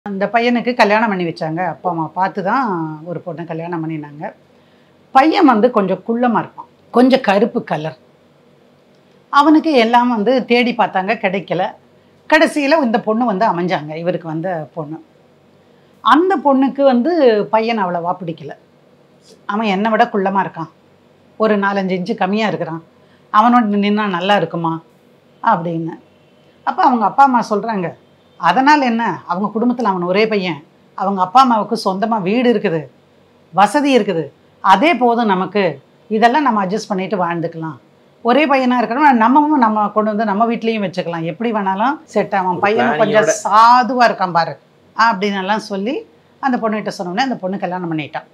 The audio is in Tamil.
அந்த பையனுக்கு கல்யாணம் பண்ணி வச்சாங்க அப்பா அம்மா பார்த்து தான் ஒரு பொண்ணை கல்யாணம் பண்ணினாங்க பையன் வந்து கொஞ்சம் குள்ளமாக இருப்பான் கொஞ்சம் கருப்பு கலர் அவனுக்கு எல்லாம் வந்து தேடி பார்த்தாங்க கிடைக்கல கடைசியில் இந்த பொண்ணு வந்து அமைஞ்சாங்க இவருக்கு வந்த பொண்ணு அந்த பொண்ணுக்கு வந்து பையன் அவ்வளவா பிடிக்கல அவன் என்னை விட குள்ளமாக இருக்கான் ஒரு நாலஞ்சு இன்ச்சு கம்மியாக இருக்கிறான் அவனோட நின்னா நல்லா இருக்குமா அப்படின்னு அப்போ அவங்க அப்பா அம்மா சொல்கிறாங்க அதனால் என்ன அவங்க குடும்பத்தில் அவன் ஒரே பையன் அவங்க அப்பா அம்மாவுக்கு சொந்தமாக வீடு இருக்குது வசதி இருக்குது அதே போதும் நமக்கு இதெல்லாம் நம்ம அட்ஜஸ்ட் பண்ணிட்டு வாழ்ந்துக்கலாம் ஒரே பையனாக இருக்கணும் நம்மவும் நம்ம கொண்டு வந்து நம்ம வீட்லேயும் வச்சுக்கலாம் எப்படி வேணாலும் செட் ஆகும் பையன் கொஞ்சம் பிளானிங்கோட. சாதுவாக இருக்கான் பாரு அப்படின்னு எல்லாம் சொல்லி அந்த பொண்ணுகிட்ட சொன்னோடனே அந்த பொண்ணு கல்யாணம் பண்ணிட்டான்